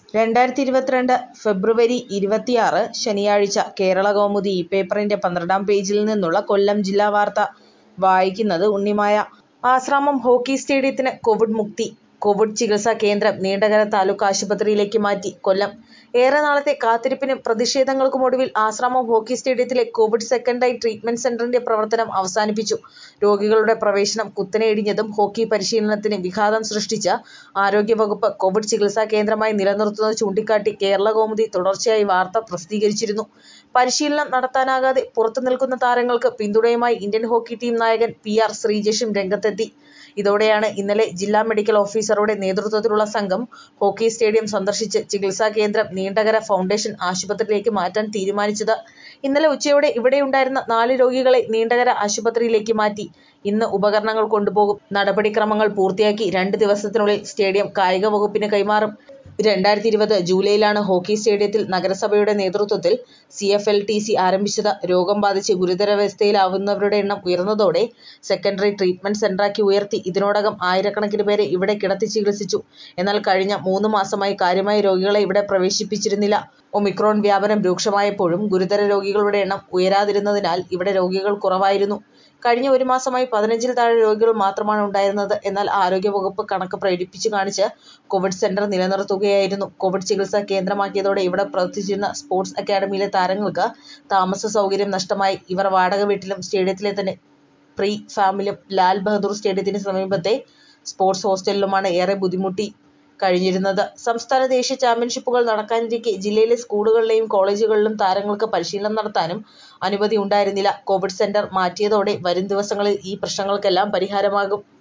രണ്ടായിരത്തി ഇരുപത്തിരണ്ട് ഫെബ്രുവരി ഇരുപത്തിയാറ് ശനിയാഴ്ച കേരളകൗമുദി ഈ പേപ്പറിൻ്റെ പന്ത്രണ്ടാം പേജിൽ നിന്നുള്ള കൊല്ലം ജില്ലാ വാർത്ത വായിക്കുന്നത് ഉണ്ണിമായ. ആശ്രാമം ഹോക്കി സ്റ്റേഡിയത്തിന് കോവിഡ് മുക്തി കോവിഡ് ചികിത്സാ കേന്ദ്രം നീണ്ടകര താലൂക്ക് ആശുപത്രിയിലേക്ക് മാറ്റി കൊല്ലം ഏറെ നാളത്തെ കാത്തിരിപ്പിനും പ്രതിഷേധങ്ങൾക്കുമൊടുവിൽ ആശ്രാമം ഹോക്കി സ്റ്റേഡിയത്തിലെ കോവിഡ് സെക്കൻഡ് ലൈൻ ട്രീറ്റ്മെന്റ് സെന്ററിന്റെ പ്രവർത്തനം അവസാനിപ്പിച്ചു. രോഗികളുടെ പ്രവേശനം കുത്തനെ ഇടിഞ്ഞതും ഹോക്കി പരിശീലനത്തിന് വിഘാതം സൃഷ്ടിച്ച ആരോഗ്യവകുപ്പ് കോവിഡ് ചികിത്സാ കേന്ദ്രമായി നിലനിർത്തുന്നത് ചൂണ്ടിക്കാട്ടി കേരളകൗമുദി തുടർച്ചയായി വാർത്ത പ്രസിദ്ധീകരിച്ചിരുന്നു. പരിശീലനം നടത്താനാകാതെ പുറത്തുനിൽക്കുന്ന താരങ്ങൾക്ക് പിന്തുണയുമായി ഇന്ത്യൻ ഹോക്കി ടീം നായകൻ പി. ആർ. ശ്രീജേഷും രംഗത്തെത്തി. ഇതോടെയാണ് ഇന്നലെ ജില്ലാ മെഡിക്കൽ ഓഫീസറുടെ നേതൃത്വത്തിലുള്ള സംഘം ഹോക്കി സ്റ്റേഡിയം സന്ദർശിച്ച് ചികിത്സാ കേന്ദ്രം നീണ്ടകര ഫൗണ്ടേഷൻ ആശുപത്രിയിലേക്ക് മാറ്റാൻ തീരുമാനിച്ചത്. ഇന്നലെ ഉച്ചയോടെ ഇവിടെയുണ്ടായിരുന്ന നാല് രോഗികളെ നീണ്ടകര ആശുപത്രിയിലേക്ക് മാറ്റി. ഇന്ന് ഉപകരണങ്ങൾ കൊണ്ടുപോകും. നടപടിക്രമങ്ങൾ പൂർത്തിയാക്കി രണ്ട് ദിവസത്തിനുള്ളിൽ സ്റ്റേഡിയം കായികവകുപ്പിന് കൈമാറും. രണ്ടായിരത്തി ഇരുപത് ജൂലൈയിലാണ് ഹോക്കി സ്റ്റേഡിയത്തിൽ നഗരസഭയുടെ നേതൃത്വത്തിൽ C. F. L. T. C ആരംഭിച്ചത്. രോഗം ബാധിച്ച് ഗുരുതരാവസ്ഥയിലാവുന്നവരുടെ എണ്ണം ഉയർന്നതോടെ സെക്കൻഡറി ട്രീറ്റ്മെന്റ് സെന്ററാക്കി ഉയർത്തി. ഇതിനോടകം ആയിരക്കണക്കിന് പേരെ ഇവിടെ കിടത്തി ചികിത്സിച്ചു. എന്നാൽ കഴിഞ്ഞ മൂന്ന് മാസമായി കാര്യമായി രോഗികളെ ഇവിടെ പ്രവേശിപ്പിച്ചിരുന്നില്ല. ഒമിക്രോൺ വ്യാപനം രൂക്ഷമായപ്പോഴും ഗുരുതര രോഗികളുടെ എണ്ണം ഉയരാതിരുന്നതിനാൽ ഇവിടെ രോഗികൾ കുറവായിരുന്നു. കഴിഞ്ഞ ഒരു മാസമായി പതിനഞ്ചിൽ താഴെ രോഗികൾ മാത്രമാണ് ഉണ്ടായിരുന്നത്. എന്നാൽ ആരോഗ്യവകുപ്പ് കണക്ക് പെരുപ്പിച്ചു കാണിച്ച് കോവിഡ് സെന്റർ നിലനിർത്തുകയായിരുന്നു. കോവിഡ് ചികിത്സാ കേന്ദ്രമാക്കിയതോടെ ഇവിടെ പ്രവർത്തിച്ചിരുന്ന സ്പോർട്സ് അക്കാഡമിയിലെ താരങ്ങൾക്ക് താമസ സൗകര്യം നഷ്ടമായി. ഇവർ വാടക വീട്ടിലും സ്റ്റേഡിയത്തിലെ തന്നെ പ്രീ ഫാമിലും ലാൽ ബഹദൂർ സ്റ്റേഡിയത്തിന് സമീപത്തെ സ്പോർട്സ് ഹോസ്റ്റലിലുമാണ് ഏറെ ബുദ്ധിമുട്ടി കഴിഞ്ഞിരുന്നത്. സംസ്ഥാന ദേശീയ ചാമ്പ്യൻഷിപ്പുകൾ നടക്കാനിരിക്കെ ജില്ലയിലെ സ്കൂളുകളിലും കോളേജുകളിലും താരങ്ങൾക്ക് പരിശീലനം നടത്താനും അനുമതി ഉണ്ടായിരുന്നില്ല. കോവിഡ് സെന്റർ മാറ്റിയതോടെ വരും ദിവസങ്ങളിൽ ഈ പ്രശ്നങ്ങൾക്കെല്ലാം പരിഹാരമാകും.